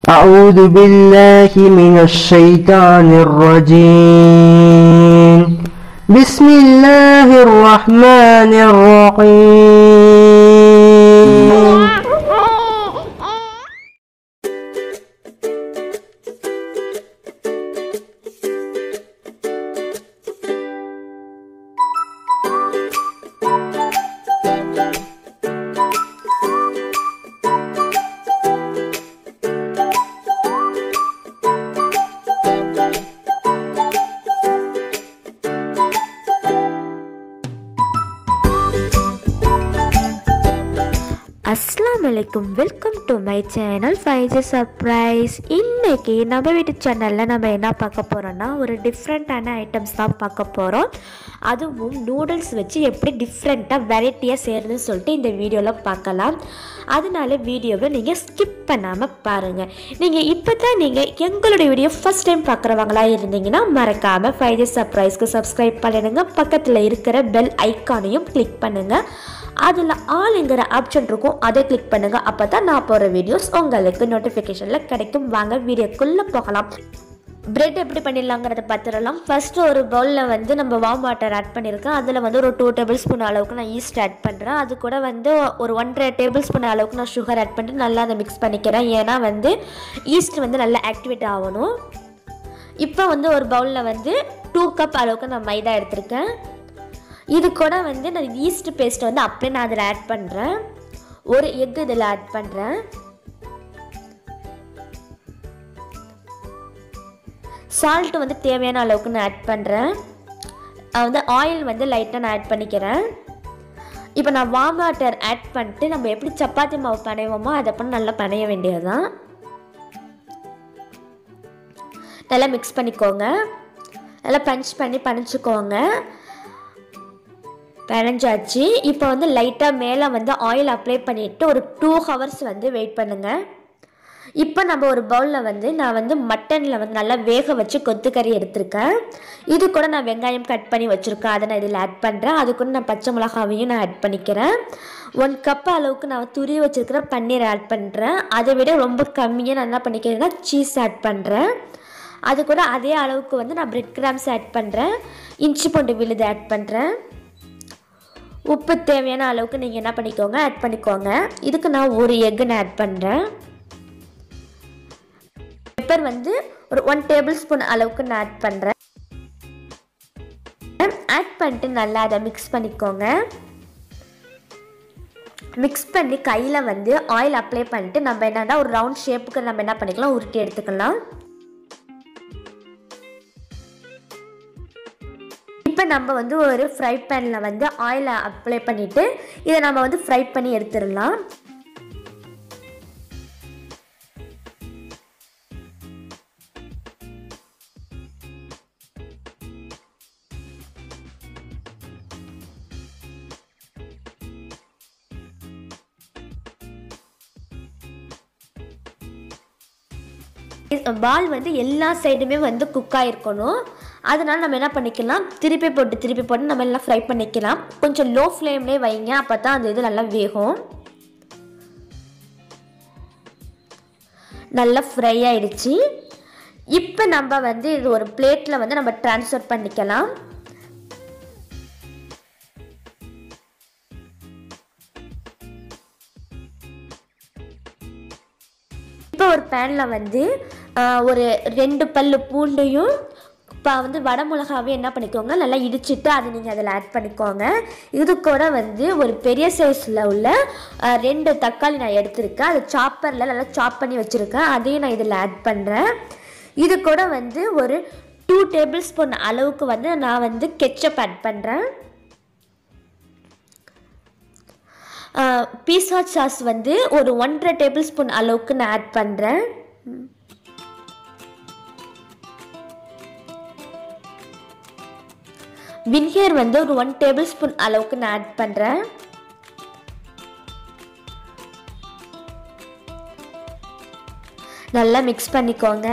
أعوذ بالله من الشيطان الرجيم بسم الله الرحمن الرحيم அஸ்லாம் வலைக்கும் welcome to my channel five surprise இன்னைக்கு நம்ம வீட்டு சேனலில் நம்ம என்ன பார்க்க போகிறோம்னா ஒரு டிஃப்ரெண்ட்டான ஐட்டம்ஸ் தான் பார்க்க போகிறோம் அதுவும் நூடுல்ஸ் வச்சு எப்படி டிஃப்ரெண்ட்டாக வெரைட்டியாக செய்கிறதுன்னு சொல்லிட்டு இந்த வீடியோவில் பார்க்கலாம் அதனால வீடியோவை நீங்கள் ஸ்கிப் பண்ணாமல் பாருங்கள் நீங்கள் இப்போ தான் நீங்கள் எங்களுடைய வீடியோ ஃபஸ்ட் டைம் பார்க்குறவங்களா இருந்தீங்கன்னா மறக்காமல் ஃபைவ் சர்ப்ரைஸ்க்கு சப்ஸ்கிரைப் பண்ணிடுங்க பக்கத்தில் இருக்கிற பெல் ஐக்கானையும் கிளிக் பண்ணுங்கள் அதில் ஆளுங்கிற ஆப்ஷன் இருக்கும் அதை கிளிக் பண்ணுங்கள் அப்போ தான் நான் போகிற வீடியோஸ் உங்களுக்கு நோட்டிஃபிகேஷனில் கிடைக்கும் வாங்க வீடியோக்குள்ளே போகலாம் பிரெட் எப்படி பண்ணிடலாங்கிறத பார்த்துடலாம் ஃபஸ்ட்டு ஒரு பவுலில் வந்து நம்ம வார்ம் வாட்டர் ஆட் பண்ணியிருக்கேன் அதில் வந்து ஒரு டூ டேபிள் ஸ்பூன் அளவுக்கு நான் ஈஸ்ட் ஆட் பண்ணுறேன் அது கூட வந்து ஒரு ஒன்றரை டேபிள் ஸ்பூன் அளவுக்கு நான் சுகர் ஆட் பண்ணிட்டு நல்லா அதை மிக்ஸ் பண்ணிக்கிறேன் ஏன்னா வந்து ஈஸ்ட் வந்து நல்லா ஆக்டிவேட் ஆகணும் இப்போ வந்து ஒரு பவுலில் வந்து டூ கப் அளவுக்கு நான் மைதா எடுத்திருக்கேன் இது கூட வந்து நான் ஈஸ்ட் பேஸ்ட்டை வந்து அப்படியே நான் அதில் ஆட் பண்ணுறேன் ஒரு எக் இதில் ஆட் பண்ணுறேன் சால்ட்டு வந்து தேவையான அளவுக்கு நான் ஆட் பண்ணுறேன் வந்து ஆயில் வந்து லைட்டாக நான் ஆட் பண்ணிக்கிறேன் இப்போ நான் வார்ம் வாட்டர் ஆட் பண்ணிட்டு நம்ம எப்படி சப்பாத்தி மாவு பனைவோமோ அதை பண்ண நல்லா பனைய வேண்டியது தான் நல்லா மிக்ஸ் பண்ணிக்கோங்க நல்லா பஞ்ச் பண்ணி பனிச்சுக்கோங்க பிணைஞ்சாச்சு இப்போ வந்து லைட்டாக மேலே வந்து ஆயில் அப்ளை பண்ணிவிட்டு ஒரு டூ ஹவர்ஸ் வந்து வெயிட் பண்ணுங்கள் இப்போ நம்ம ஒரு பவுலில் வந்து நான் வந்து மட்டனில் வந்து நல்லா வேக வச்சு கொத்துக்கறி எடுத்திருக்கேன் இது கூட நான் வெங்காயம் கட் பண்ணி வச்சுருக்கேன் அதை நான் இதில் ஆட் பண்ணுறேன் அது கூட நான் பச்சை மிளகாவையும் நான் ஆட் பண்ணிக்கிறேன் ஒன் கப் அளவுக்கு நான் துரி வச்சுருக்கிற பன்னீர் ஆட் பண்ணுறேன் அதை விட ரொம்ப கம்மியாக நான் என்ன பண்ணிக்கிறேன்னா சீஸ் ஆட் பண்ணுறேன் அது கூட அதே அளவுக்கு வந்து நான் பிரெட் கிராம்ஸ் ஆட் பண்ணுறேன் இஞ்சி பூண்டு விழுது ஆட் பண்ணுறேன் உப்பு தேவையான அளவுக்கு நீங்கள் என்ன பண்ணிக்கோங்க ஆட் பண்ணிக்கோங்க இதுக்கு நான் ஒரு எக்கு நான் ஆட் பண்ணுறேன் பெப்பர் வந்து ஒரு ஒன் டேபிள் ஸ்பூன் அளவுக்கு நான் ஆட் பண்ணுறேன் ஆட் பண்ணிட்டு நல்லா அதை மிக்ஸ் பண்ணிக்கோங்க மிக்ஸ் பண்ணி கையில் வந்து ஆயில் அப்ளை பண்ணிட்டு நம்ம என்னன்னா ஒரு ரவுண்ட் ஷேப்புக்கு நம்ம என்ன பண்ணிக்கலாம் உருட்டி எடுத்துக்கலாம் இப்போ நம்ம வந்து ஒரு ஃப்ரை பேனில் வந்து ஆயிலை அப்ளை பண்ணிவிட்டு இதை நம்ம வந்து ஃப்ரை பண்ணி எடுத்துடலாம் பால் வந்து எல்லா சைடுமே வந்து குக் ஆகிருக்கணும் அதனால் நம்ம என்ன பண்ணிக்கலாம் திருப்பி போட்டு திருப்பி போட்டு நம்ம எல்லாம் ஃப்ரை பண்ணிக்கலாம் கொஞ்சம் லோ ஃப்ளேம்லேயே வைங்க அப்போ தான் அந்த இது நல்லா வேகும் நல்லா ஃப்ரை ஆயிடுச்சு இப்போ நம்ம வந்து இது ஒரு பிளேட்டில் வந்து நம்ம ட்ரான்ஸ்ஃபர் பண்ணிக்கலாம் இப்போ ஒரு பேனில் வந்து ஒரு ரெண்டு பல்லு பூண்டையும் இப்போ வந்து வடை மிளகாவே என்ன பண்ணிக்கோங்க நல்லா இடிச்சிட்டு அதை நீங்கள் அதில் ஆட் பண்ணிக்கோங்க இது கூட வந்து ஒரு பெரிய சைஸில் உள்ள ரெண்டு தக்காளி நான் எடுத்திருக்கேன் அது சாப்பரில் நல்லா சாப் பண்ணி வச்சுருக்கேன் அதையும் நான் இதில் ஆட் பண்ணுறேன் இது கூட வந்து ஒரு டூ டேபிள் ஸ்பூன் அளவுக்கு வந்து நான் வந்து கெச்சப் ஆட் பண்ணுறேன் பீஸா சாஸ் வந்து ஒரு ஒன்றரை டேபிள் ஸ்பூன் அளவுக்கு நான் ஆட் பண்ணுறேன் வின்ஹியர் வந்து ஒரு ஒன் டேபிள் ஸ்பூன் அளவுக்கு நான் ஆட் பண்ணுறேன் நல்லா மிக்ஸ் பண்ணிக்கோங்க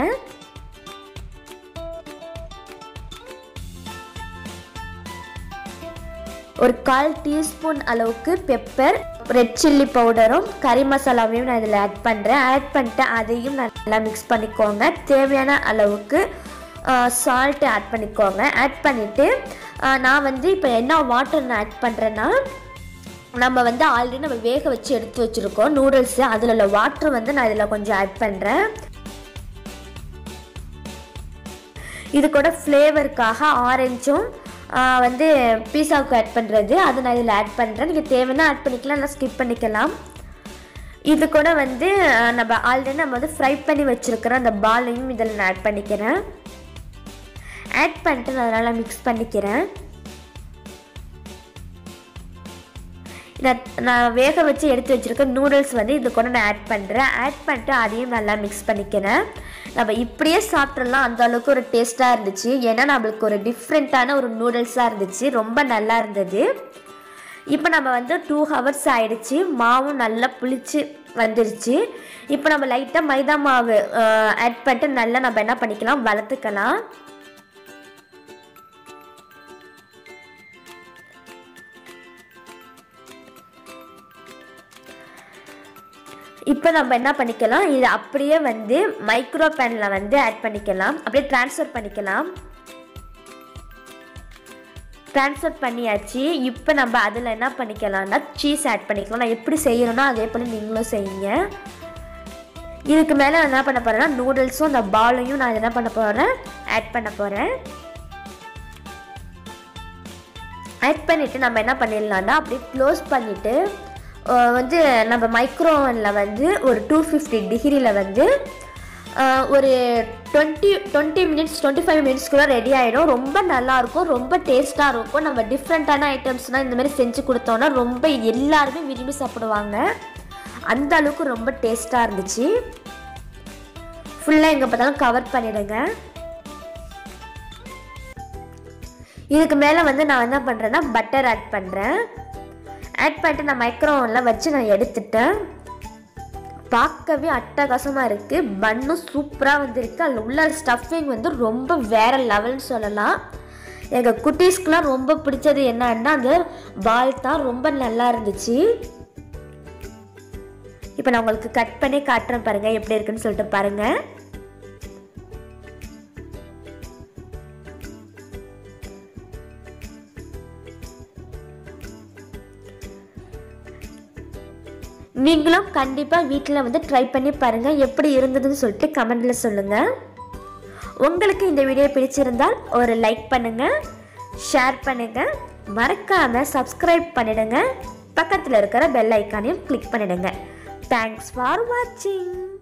ஒரு கால் டீஸ்பூன் அளவுக்கு பெப்பர் ரெட் சில்லி பவுடரும் கறி மசாலாவையும் நான் இதில் ஆட் பண்ணுறேன் ஆட் பண்ணிட்டு அதையும் நான் நல்லா மிக்ஸ் பண்ணிக்கோங்க தேவையான அளவுக்கு சால்ட்டு ஆட் பண்ணிக்கோங்க ஆட் பண்ணிவிட்டு நான் வந்து இப்போ என்ன வாட்டர் நான் ஆட் பண்ணுறேன்னா நம்ம வந்து ஆல்ரெடி நம்ம வேக வச்சு எடுத்து வச்சுருக்கோம் நூடுல்ஸு அதில் உள்ள வாட்டர் வந்து நான் இதில் கொஞ்சம் ஆட் பண்ணுறேன் இது கூட ஃப்ளேவருக்காக ஆரஞ்சும் வந்து பீஸாவுக்கு ஆட் பண்ணுறது அதை நான் இதில் ஆட் பண்ணுறேன் நீங்கள் தேவைன்னா ஆட் பண்ணிக்கலாம் இல்லை ஸ்கிப் பண்ணிக்கலாம் இது கூட வந்து ஆஹ், நம்ம ஆல்ரெடி நம்ம வந்து ஃப்ரை பண்ணி வச்சுருக்கிற அந்த பாலையும் இதில் நான் ஆட் பண்ணிக்கிறேன் ஆட் பண்ணிட்டு நான் நல்லா மிக்ஸ் பண்ணிக்கிறேன் நான் நான் வேக வச்சு எடுத்து வச்சுருக்க நூடுல்ஸ் வந்து இது கூட நான் ஆட் பண்ணுறேன் ஆட் பண்ணிட்டு அதையும் நல்லா மிக்ஸ் பண்ணிக்கிறேன் நம்ம இப்படியே சாப்பிட்றலாம் அந்த அளவுக்கு ஒரு டேஸ்ட்டாக இருந்துச்சு ஏன்னா நம்மளுக்கு ஒரு டிஃப்ரெண்ட்டான ஒரு நூடுல்ஸாக இருந்துச்சு ரொம்ப நல்லா இருந்தது இப்போ நம்ம வந்து டூ ஹவர்ஸ் ஆயிடுச்சு மாவும் நல்லா புளிச்சு வந்துருச்சு இப்போ நம்ம லைட்டாக மைதா மாவு ஆட் பண்ணிட்டு நல்லா நம்ம என்ன பண்ணிக்கலாம் வளர்த்துக்கலாம் இப்போ நம்ம என்ன பண்ணிக்கலாம் இது அப்படியே வந்து மைக்ரோ பேனில் வந்து ஆட் பண்ணிக்கலாம் அப்படியே ட்ரான்ஸ்ஃபர் பண்ணிக்கலாம் ட்ரான்ஸ்ஃபர் பண்ணியாச்சு இப்போ நம்ம அதில் என்ன பண்ணிக்கலாம்னா சீஸ் ஆட் பண்ணிக்கலாம் நான் எப்படி செய்யணும்னா அதே போல் நீங்களும் செய்யுங்க இதுக்கு மேலே நான் என்ன பண்ண போகிறேன்னா நூடுல்ஸும் அந்த பாலையும் நான் என்ன பண்ண போகிறேன் ஆட் பண்ண போகிறேன் ஆட் பண்ணிவிட்டு நம்ம என்ன பண்ணிடலாம்னா அப்படியே க்ளோஸ் பண்ணிவிட்டு வந்து நம்ம மைக்ரோவனில் வந்து ஒரு டூ ஃபிஃப்டி டிகிரியில் வந்து அஹ், ஒரு twenty twenty minutes twenty five மினிட்ஸ்க்குள்ளே ரெடி ஆகிடும் ரொம்ப நல்லாயிருக்கும் ரொம்ப டேஸ்ட்டாக இருக்கும் நம்ம டிஃப்ரெண்ட்டான ஐட்டம்ஸ்னால் இந்த மாதிரி செஞ்சு கொடுத்தோன்னா ரொம்ப எல்லாருமே விரும்பி சாப்பிடுவாங்க அந்த அளவுக்கு ரொம்ப டேஸ்ட்டாக இருந்துச்சு ஃபுல்லாக எங்கே பார்த்தாலும் கவர் பண்ணிடுங்க இதுக்கு மேலே வந்து நான் என்ன பண்ணுறேன்னா பட்டர் ஆட் பண்ணுறேன் ஆட் பண்ணிட்டு நான் மைக்ரோவனில் வச்சு நான் எடுத்துட்டேன் பார்க்கவே அட்டகாசமாக இருக்குது பன்னும் சூப்பராக வந்திருக்கு அதில் உள்ள ஸ்டஃபிங் வந்து ரொம்ப வேறு லெவல்னு சொல்லலாம் எங்கள் குட்டீஸ்க்குலாம் ரொம்ப பிடிச்சது என்னன்னா அந்த பால் தான் ரொம்ப நல்லா இருந்துச்சு இப்போ நான் உங்களுக்கு கட் பண்ணி காட்டுறேன் பாருங்கள் எப்படி இருக்குன்னு சொல்லிட்டு பாருங்கள் நீங்களும் கண்டிப்பாக வீட்டில் வந்து ட்ரை பண்ணி பாருங்கள் எப்படி இருந்ததுன்னு சொல்லிட்டு கமெண்டில் சொல்லுங்கள் உங்களுக்கு இந்த வீடியோ பிடிச்சிருந்தால் ஒரு லைக் பண்ணுங்கள் ஷேர் பண்ணுங்கள் மறக்காமல் சப்ஸ்கிரைப் பண்ணிடுங்க பக்கத்தில் இருக்கிற பெல் ஐக்கானையும் கிளிக் பண்ணிடுங்க தேங்க்ஸ் ஃபார் வாட்சிங்